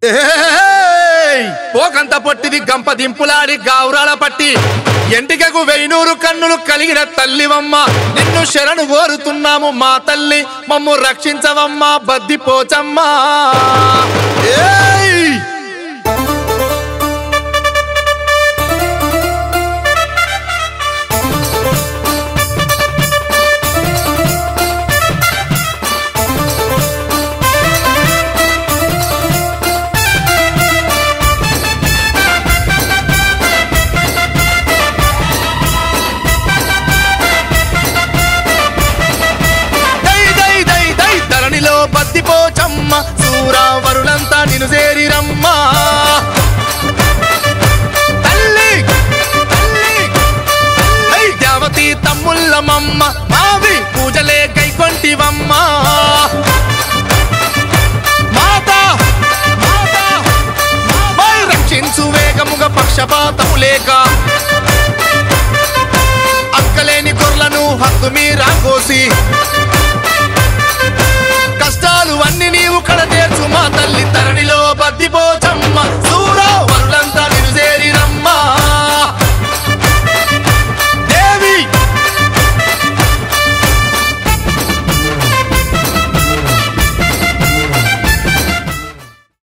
ఏయ్! పోకంత పొట్టిది గంప దింపులాడి గావురాల పట్టి ఎంటికకు వెయ్నూరు కన్నులు కలిగిన తల్లివమ్మ నిన్ను శరణు కోరుతున్నాము మా తల్లి మమ్ము రక్షించవమ్మా బద్ది పోచమ్మా ఏయ్! దై దై దై దై ధరణిలో బద్దిపోచమ్మ సూరావరులంతా నిన్ను చేరిరమ్మా తల్లి తల్లి దై దేవతి తమ్ముళ్ళమమ్మ మావి పూజలే కైకొంటివమ్మ మాత మాత మై రక్షించు వేగముగ పక్షపాతము లేక అక్కలేని గొర్లను హక్కు మీరా